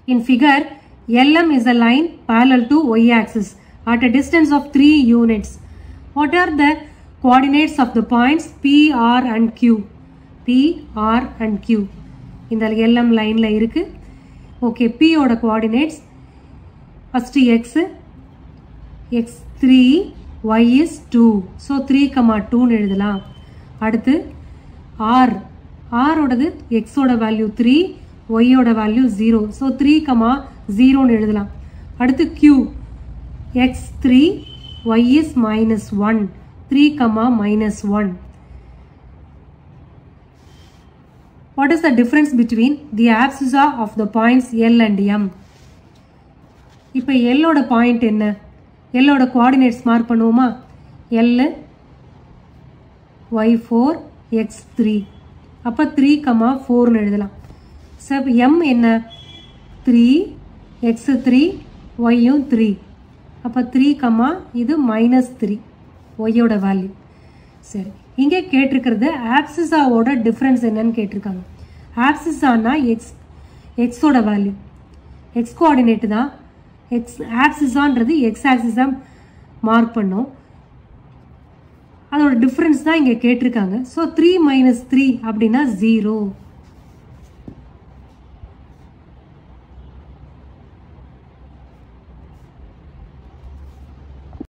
In figure, LM is a line parallel to y-axis at a distance of 3 units. What are the coordinates of the points P, R and Q? P, R and Q. இந்த LM லைன்ல இருக்கு okay P ஓட coordinates first X x3 y is 2 so 3 comma 2 எழுதலாம் அடுத்து r r ஓடது x ஓட value 3 y ஓட value 0 so 3 comma 0 எழுதலாம் அடுத்து q x3 y is minus 1 3 கமா minus 1 what is the difference between the abscissa of the points L and M இப்போ எல்லோட பாயிண்ட் என்ன எல்லோட கோஆர்டினேட்ஸ் மார்க் பண்ணுவோமா L Y four X three அப்போ த்ரீ கமா ஃபோர்னு எழுதலாம் சார் எம் என்ன த்ரீ எக்ஸ் த்ரீ ஒய்யும் த்ரீ அப்போ த்ரீ கமா இது மைனஸ் த்ரீ ஒய்யோட வேல்யூ சரி இங்கே கேட்டிருக்கிறது ஆப்சிஸாவோட டிஃப்ரென்ஸ் என்னன்னு கேட்டிருக்காங்க ஆப்சிஸானா எக்ஸ் எக்ஸோட வேல்யூ எக்ஸ் கோஆர்டினேட்டு தான் எக்ஸ் ஆக்சிஸான்றது எக்ஸ் ஆக்சிஸா மார்க் பண்ணோம் அதோட டிஃப்ரென்ஸ் தான் இங்கே கேட்டிருக்காங்க ஸோ த்ரீ மைனஸ் த்ரீ அப்படின்னா ஜீரோ